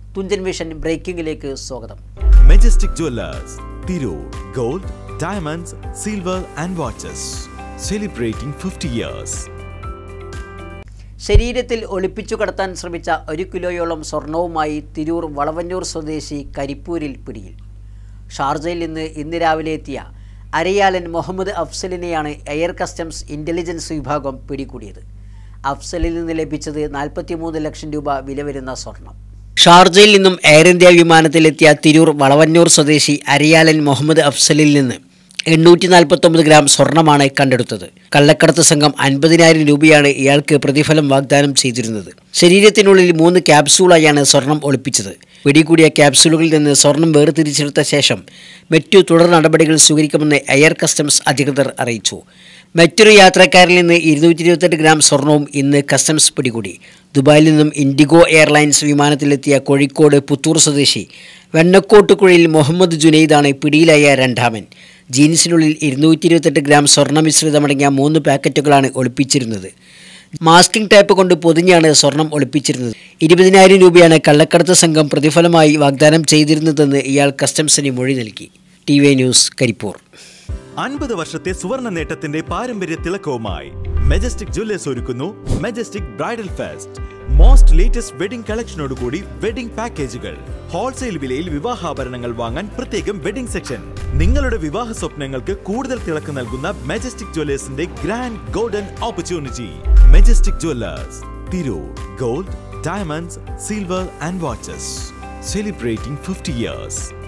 Thunchan vision ബ്രേക്കിംഗിലേക്ക് സ്വാഗതം majestic jewellers Tirur gold diamonds silver and watches celebrating fifty years ശരീരത്തിൽ ഒളിപ്പിച്ചു കടത്താൻ ശ്രമിച്ച ഒരു കിലോയോളം സ്വർണവുമായി തിരൂർ വളവന്നൂർ സ്വദേശി കരിപ്പൂരിൽ പിടിയിൽ ഷാർജയിൽ നിന്ന് ഇന്ന് രാവിലെ എത്തിയ അരയാലൻ മുഹമ്മദ് അഫ്സലിനെയാണ് എയർ കസ്റ്റംസ് ഇൻ്റലിജൻസ് വിഭാഗം പിടികൂടിയത് അഫ്സലിൽ നിന്ന് ലഭിച്ചത് നാൽപ്പത്തിമൂന്ന് ലക്ഷം രൂപ വില വരുന്ന സ്വർണം ഷാർജയിൽ നിന്നും എയർ ഇന്ത്യ വിമാനത്തിലെത്തിയ തിരൂർ വളവന്നൂർ സ്വദേശി അരിയാലൻ മുഹമ്മദ് അഫ്സലിൽ നിന്ന് എണ്ണൂറ്റി നാൽപ്പത്തൊമ്പത് ഗ്രാം സ്വർണമാണ് കണ്ടെടുത്തത് കള്ളക്കടത്ത് സംഘം അൻപതിനായിരം രൂപയാണ് ഇയാൾക്ക് പ്രതിഫലം വാഗ്ദാനം ചെയ്തിരുന്നത് ശരീരത്തിനുള്ളിൽ മൂന്ന് ക്യാപ്സൂളായാണ് സ്വർണം ഒളിപ്പിച്ചത് പിടികൂടിയ ക്യാപ്സൂളുകളിൽ നിന്ന് സ്വർണം വേർതിരിച്ചെടുത്ത ശേഷം മറ്റു തുടർ നടപടികൾ സ്വീകരിക്കുമെന്ന് എയർ കസ്റ്റംസ് അധികൃതർ അറിയിച്ചു മറ്റൊരു യാത്രക്കാരിൽ നിന്ന് ഇരുന്നൂറ്റി ഇരുപത്തെട്ട് ഗ്രാം സ്വർണവും ഇന്ന് കസ്റ്റംസ് പിടികൂടി ദുബായിൽ നിന്നും ഇൻഡിഗോ എയർലൈൻസ് വിമാനത്തിലെത്തിയ കോഴിക്കോട് പുത്തൂർ സ്വദേശി വെണ്ണക്കോട്ടുകുഴയിൽ മുഹമ്മദ് ജുനൈദാണ് പിടിയിലായ രണ്ടാമൻ ജീൻസിനുള്ളിൽ ഇരുന്നൂറ്റി ഇരുപത്തെട്ട് ഗ്രാം സ്വർണ്ണ മിശ്രിതമടങ്ങിയ മൂന്ന് പാക്കറ്റുകളാണ് ഒളിപ്പിച്ചിരുന്നത് മാസ്കിംഗ് ടേപ്പ് കൊണ്ട് പൊതിഞ്ഞാണ് സ്വർണം ഒളിപ്പിച്ചിരുന്നത് ഇരുപതിനായിരം രൂപയാണ് കള്ളക്കടത്ത് സംഘം പ്രതിഫലമായി വാഗ്ദാനം ചെയ്തിരുന്നതെന്ന് ഇയാൾ കസ്റ്റംസിന് മൊഴി നൽകി ടി വി ന്യൂസ് കരിപ്പൂർ അൻപത് വർഷത്തെ സുവർണ നേട്ടത്തിന്റെ പാരമ്പര്യ തിളക്കവുമായി മെജസ്റ്റിക് ജ്വല്ലേഴ്സ് ഒരുക്കുന്നു majestic bridal fest most latest wedding കളക്ഷനോടുകൂടി വെഡിംഗ് പാക്കേജുകൾ ഹോൾസെയിൽ വിലയിൽ വിവാഹാഭരണങ്ങൾ വാങ്ങാൻ പ്രത്യേകം വെഡിംഗ് സെക്ഷൻ നിങ്ങളുടെ വിവാഹ സ്വപ്നങ്ങൾക്ക് കൂടുതൽ തിളക്കം നൽകുന്ന മെജസ്റ്റിക് ജ്വല്ലേഴ്സിന്റെ grand golden opportunity majestic jewellers Tirur gold diamonds silver and watches celebrating fifty years